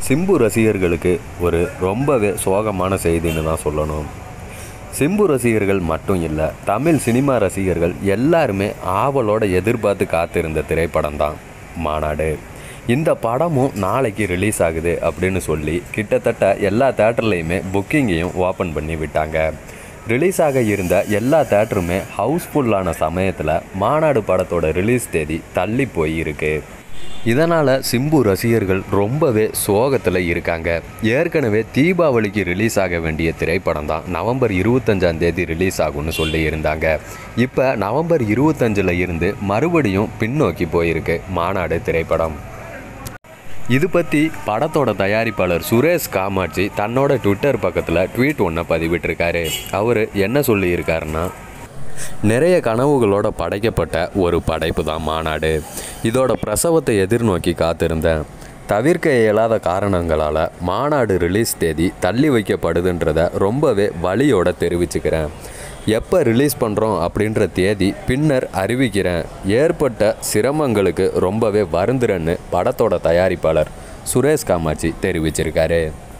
சிம்பு ரசிகர்களுக்கு ஒரு ரொம்பவே சோகமான செய்தின்னு தான் சொல்லணும் சிம்பு ரசிகர்கள் மட்டும் இல்லை தமிழ் சினிமா ரசிகர்கள் எல்லாருமே ஆவலோட எதிர்பார்த்து காத்திருந்த திரைப்படம் தான் மாநாடு இந்த படமும் நாளைக்கு ரிலீஸ் ஆகுது அப்படின்னு சொல்லி கிட்டத்தட்ட எல்லா தேட்டர்லேயுமே புக்கிங்கையும் ஓப்பன் பண்ணி விட்டாங்க ரிலீஸ் ஆக இருந்த எல்லா தேட்டருமே ஹவுஸ்ஃபுல்லான சமயத்தில் மாநாடு படத்தோட ரிலீஸ் தேதி தள்ளி போய் இருக்கு இதனால் சிம்பு ரசிகர்கள் ரொம்பவே சோகத்தில் இருக்காங்க ஏற்கனவே தீபாவளிக்கு ரிலீஸ் ஆக வேண்டிய திரைப்படம் தான் நவம்பர் இருபத்தஞ்சாம் தேதி ரிலீஸ் ஆகும்னு சொல்லி இருந்தாங்க இப்போ நவம்பர் இருபத்தஞ்சில் இருந்து மறுபடியும் பின்னோக்கி போயிருக்கு மாநாடு திரைப்படம் இது பற்றி படத்தோட தயாரிப்பாளர் சுரேஷ் காமாட்சி தன்னோட ட்விட்டர் பக்கத்தில் ட்வீட் ஒன்றை பதிவிட்டிருக்காரு அவர் என்ன சொல்லியிருக்காருன்னா நிறைய கனவுகளோட படைக்கப்பட்ட ஒரு படைப்பு தான் மாநாடு இதோட பிரசவத்தை எதிர்நோக்கி காத்திருந்தேன் தவிர்க்க இயலாத காரணங்களால் மாநாடு ரிலீஸ் தேதி தள்ளி வைக்கப்படுதுன்றத ரொம்பவே வழியோட தெரிவிச்சுக்கிறேன் எப்போ ரிலீஸ் பண்ணுறோம் அப்படின்ற தேதி பின்னர் அறிவிக்கிறேன் ஏற்பட்ட சிரமங்களுக்கு ரொம்பவே வருந்துறேன்னு படத்தோட தயாரிப்பாளர் சுரேஷ் காமாட்சி தெரிவிச்சிருக்காரு